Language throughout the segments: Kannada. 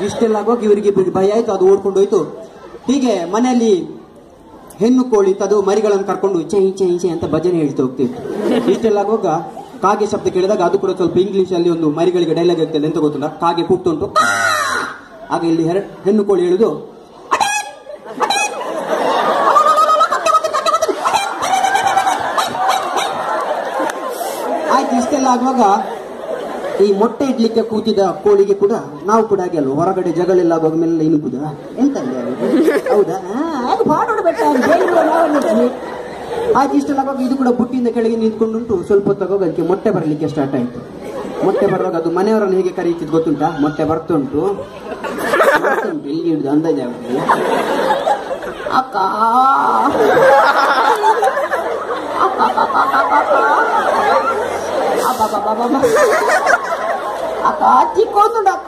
ಇಷ್ಟೆಲ್ಲ ಆಗುವಾಗ ಇವರಿಗೆ ಇಬ್ಬರಿಗೆ ಭಯ ಆಯ್ತು ಅದು ಓಡ್ಕೊಂಡು ಹೋಯ್ತು ಹೀಗೆ ಮನೆಯಲ್ಲಿ ಹೆಣ್ಣು ಕೋಳಿ ಇತ್ತು, ಅದು ಮರಿಗಳನ್ನು ಕರ್ಕೊಂಡು ಚೈ ಚೈ ಚೈ ಅಂತ ಭಜನೆ ಹೇಳ್ತಾ ಹೋಗ್ತಿತ್ತು ಇಷ್ಟೆಲ್ಲ ಆಗುವಾಗ ಕಾಗೆ ಶಬ್ದ ಕೇಳಿದಾಗ ಅದು ಕೂಡ ಸ್ವಲ್ಪ ಇಂಗ್ಲಿಷ್ ಅಲ್ಲಿ ಒಂದು ಮರಿಗಳಿಗೆ ಡೈಲಾಗ್ ಆಗ್ತದೆ ಅಂತ ಗೊತ್ತಲ್ಲ ಕಾಗೆ ಕೂಗ್ತುಂಟು ಆಗ ಇಲ್ಲಿ ಹೆರ- ಹೆಣ್ಣು ಕೋಳಿ ಹೇಳುದು ಆಯ್ತು ಇಷ್ಟೆಲ್ಲ ಆಗುವಾಗ ಈ ಮೊಟ್ಟೆ ಇಡ್ಲಿಕ್ಕೆ ಕೂತಿದ್ದ ಕೋಳಿಗೆ ಕೂಡ ನಾವು ಕೂಡ ಹಾಗೆ ಅಲ್ವಾ ಹೊರಗಡೆ ಜಗಳೆಲ್ಲ ಆಗುವಾಗ ಮೇಲೆ ಇನುಗುದ ಎಂತ ಅಲ್ಲಿ ಅದು? ಹೌದಾ ಆ, ಅದು ಬಾಡೋಡು ಬೆಟ್ಟ ಅದು ಬೆಂಗಳೂರು ನಾವಲ್ಲಿ ಇದ್ವಿ. ಆಯ್ತು ಇಷ್ಟೆಲ್ಲ ಆಗುವಾಗ ಇದು ಕೂಡ ಬುಟ್ಟಿಯಿಂದ ಕೆಳಗೆ ನಿಂತ್ಕೊಂಡುಂಟು ಸ್ವಲ್ಪ ಹೊತ್ತಾಗುವಾಗ ಅದಕ್ಕೆ ಮೊಟ್ಟೆ ಬರಲಿಕ್ಕೆ ಸ್ಟಾರ್ಟ್ ಆಯ್ತು ಮೊಟ್ಟೆ ಬರುವಾಗ ಅದು ಮನೆಯವರನ್ನು ಹೇಗೆ ಕರೀತಿದ್ ಗೊತ್ತುಂಟಾ ಮೊಟ್ಟೆ ಬರ್ತುಂಟು ಬರ್ತುಂಟು ಇಲ್ಲಿ ಹಿಡಿದು ಅಂದಾಜು ಆಗುತ್ತೆ ಅಕ್ಕ ಅಕ್ಕ ಅಕ್ಕ ಅಕ್ಕ ಅಕ್ಕ ಅಕ್ಕ ಅಬ್ಬಬ್ಬಬ್ಬಬ್ಬ. ಅಕ್ಕ ಚಿಕ್ಕೋದು ಅಕ್ಕ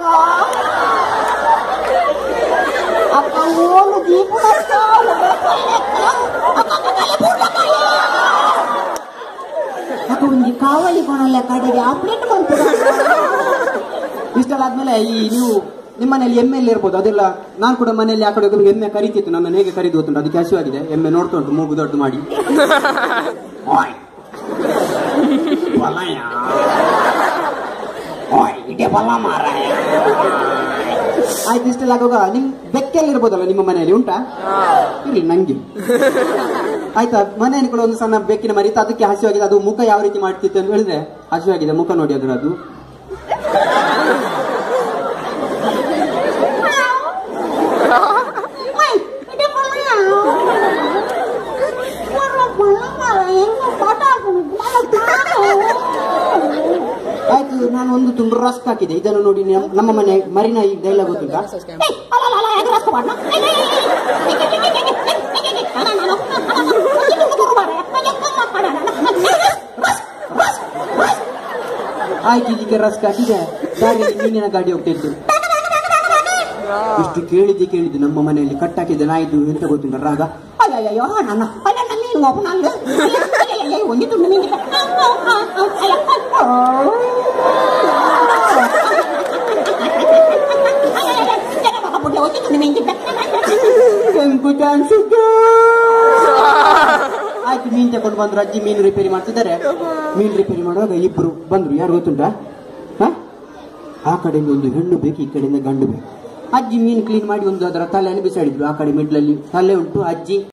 ಅಕ್ಕ ಓಲು ದೀಪುಡ ಅಕ್ಕ ಅಕ್ಕ ಒಂದು ಕಾವಲಿ ಕೊಣಲ್ಲ ಕಡೆಗೆ ಅಪ್ಡೇಟ್ ಬಂತು ಇಷ್ಟೆಲ್ಲ ಆದ್ಮೇಲೆ ಈ ನೀವು ನಿಮ್ಮ ಮನೆಯಲ್ಲಿ ಎಮ್ಮೆ ಎಲ್ಲ ಇರ್ಬೋದು ಅದೆಲ್ಲ ನಾನು ಕೂಡ ಮನೆಯಲ್ಲಿ ಆ ಕಡೆ ಹೋಗಿ ಎಮ್ಮೆ ಕರೀತಿತ್ತು ನನ್ನನ್ನು ಹೇಗೆ ಕರೀದು ಗೊತ್ತುಂಟು ಅದಕ್ಕೆ ಹಸಿವಾಗಿದೆ ಎಮ್ಮೆ ನೋಡ್ತಾ ಉಂಟು ಮೂಗು ದೊಡ್ಡ ಮಾಡಿ ಓಯ್. ಬಲಯ. ಓಯ್, ಇದೇ ಬಲ ಮಾರಾಯ. ಆಯ್ತು ಇಷ್ಟೆಲ್ಲ ಆಗುವಾಗ ನಿಮ್ ಬೆಕ್ಕೆಲ್ಲ ಇರ್ಬೋದಲ್ಲ ನಿಮ್ಮ ಮನೆಯಲ್ಲಿ ಉಂಟಾ ಇರ್ಲಿ ನಂಗೆ ಆಯ್ತಾ ಮನೆಯಲ್ಲಿ ಕೂಡ ಒಂದು ಸಣ್ಣ ಬೆಕ್ಕಿನ ಮರಿತು ಅದಕ್ಕೆ ಹಸಿವಾಗಿದೆ ಅದು ಮುಖ ಯಾವ ರೀತಿ ಮಾಡ್ತಿತ್ತು ಅಂತ ಹೇಳಿದ್ರೆ ಹಸಿವಾಗಿದೆ ಮುಖ ನೋಡಿ ಅದ್ರ ಅದು ಆಯ್ತು ನಾನು ಒಂದು ತುಂಡು ರಸ್ಕ್ ಹಾಕಿದೆ ಇದನ್ನು ನೋಡಿ ನಮ್ಮ- ನಮ್ಮ ಮನೆ ಮರಿನ ಈ ಡೈಲಾಗ್ ಗೊತ್ತುಂಟಾ ಆಯ್ತು ಇದಕ್ಕೆ ರಸ್ಕ್ ಹಾಕಿದೆ ದಾರಿಯಲ್ಲಿ ಮೀನಿನ ಗಾಡಿ ಹೋಗ್ತಿತ್ತು ಇಷ್ಟು ಕೇಳಿದ್ದೆ ಕೇಳಿದ್ದು ನಮ್ಮ ಮನೆಯಲ್ಲಿ ಕಟ್ಟಾಕಿದ್ದೆ ನಾಯಿದು ಎಂತ ಗೊತ್ತುಂಟ ರಾಗ ಅಯ್ಯಯ್ಯೋ ನನ್ನ ಅಲ್ಲ ನನ್ನ ನೀನು ಒಬ್ಬ ನಾನು ಅಯ್ಯಯ್ಯೋ ಒಂದು ತುಂಡು ನಿಂಗೆ ಒಂದು ತುಂಡು ನಿಂಗೆ ಕೆಂಪು ಚಾನ್ಸು ಆಯ್ತು ಮೀನ್ ತಗೊಂಡು ಬಂದ್ರು ಅಜ್ಜಿ ಮೀನು ರಿಪೇರಿ ಮಾಡ್ತಿದ್ದಾರೆ ಮೀನ್ ರಿಪೇರಿ ಮಾಡುವಾಗ ಇಬ್ರು ಬಂದ್ರು ಯಾರು ಗೊತ್ತುಂಟಾ ಹ? ಆ ಕಡೆಯಿಂದ ಒಂದು ಹೆಣ್ಣು ಬೇಕು ಈ ಕಡೆಯಿಂದ ಗಂಡು ಬೇಕು ಅಜ್ಜಿ ಮೀನು ಕ್ಲೀನ್ ಮಾಡಿ ಒಂದು ಅದರ ತಲೆಯನ್ನು ಬಿಸಾಡಿದ್ರು ಆ ಕಡೆ ಮಿಡ್ಲಲ್ಲಿ ತಲೆ ಉಂಟು ಅಜ್ಜಿ